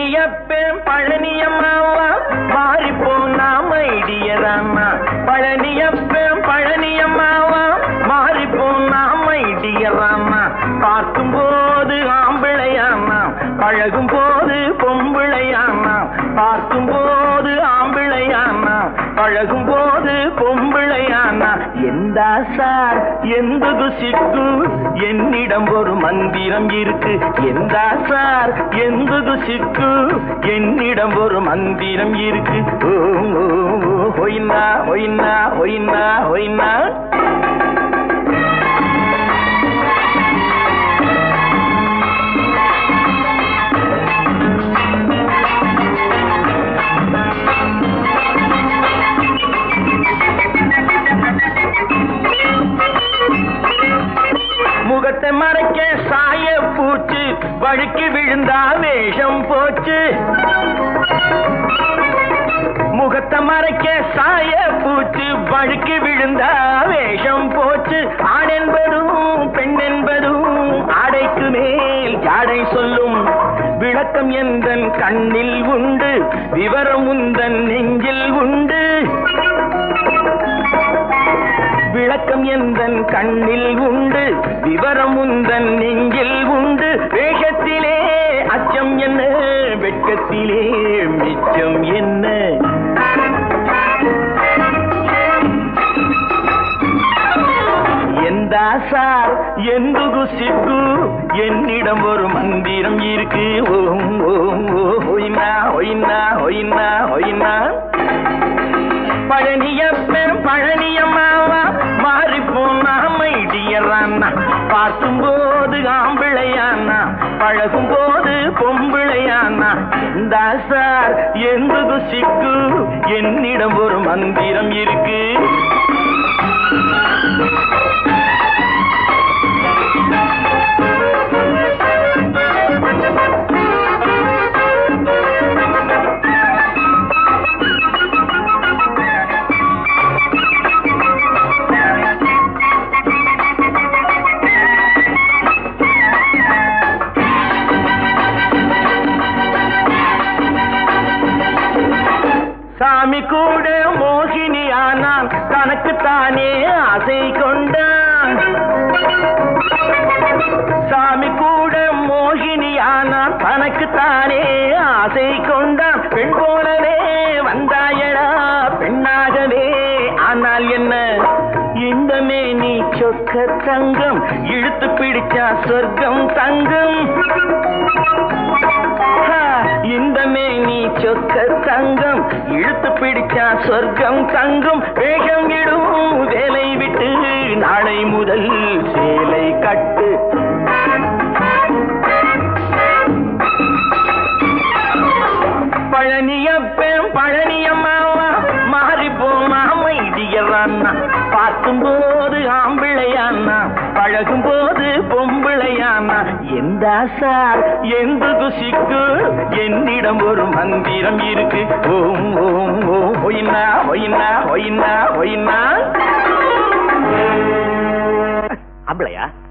பழனியப்பேன் பழனியம்மாவா மாறி போனா மைடியராமா பழனியப்பேன் பழனியம்மாவா மாறி போனா மைடியராமா பார்க்கும் போது ஆம்பிளையாமா பழகும் போது பொம்பிளையாமா பார்க்கும் போது ஆம்பிளையாமா பழகும் போது பொம்பிளையானா எந்தா சார் எந்தது சிக்கு என்னிடம் ஒரு மந்திரம் இருக்கு எந்தா சார் எந்தது சிக்கு என்னிடம் ஒரு மந்திரம் இருக்கு ஓ, ஓ, ஓ, ஹொய்னா ஹொய்னா ஹொய்னா ஹொய்னா முகத்தை மறைக்க சாய பூச்சு வழுக்கி விழுந்தா வேஷம் போச்சு முகத்தை மறைக்க சாய பூச்சு வழுக்கி விழுந்தா வேஷம் போச்சு ஆண் என்பதும் பெண் என்பதும் ஆடைக்கு மேல் ஜாடை சொல்லும் விளக்கம் எந்தன் கண்ணில் உண்டு விவரம் உந்தன் நெஞ்சில் உண்டு விளக்கம் எந்தன் கண்ணில் உண்டு விவரம் உந்தன் நெஞ்சில் உண்டு வேஷத்திலே அச்சம் என்ன வெட்கத்திலே மிச்சம் என்ன எந்தா சார் எந்துகு சிக்கு என்னிடம் ஒரு மந்திரம் இருக்கு ஓம் ஓம் ஓ ஹொய்னா ஹொய்னா ஹொய்னா ஹொய்னா பழனியப்பன் பழனியம்மாவா மாறி போனா மைடியறானா பார்க்கும் போது ஆம்பிளையானா பழகும் போது பொம்பிளையானா எந்தா சார் எந்தது சிக்கு என்னிடம் ஒரு மந்திரம் இருக்கு சாமி கூட மோகினியானான் தனக்குத்தானே ஆசை கொண்டான் சாமி கூட மோகினியானான் தனக்குத்தானே ஆசை கொண்டான் பெண் போலவே வந்தாயடா பெண்ணாகவே ஆனால் என்ன இந்த மேனி சொக்க தங்கம் இழுத்து பிடிச்சா சொர்க்கம் தங்கம் ஹா, இந்த மேனி சொக்க தங்கம் இழுத்து பிடிச்சா சொர்க்கம் தங்கும் வேகம் இடும் வேலை விட்டு நாளை முதல் சேலை கட்டு பழனியப்பன் பழனியம்மாவா மாறி போமா மைடியறான்னா பார்க்கும் போது ஆம்பிளையானா பழகும் போது பொம்பிளையானா எந்த சார் எந்தது சிக்கு என்னிடம் ஒரு மந்திரம் இருக்கு ஓம் ஓம் ஓம் ஒயினா ஒயினா ஒயினா ஒயினா ஆம்பளையா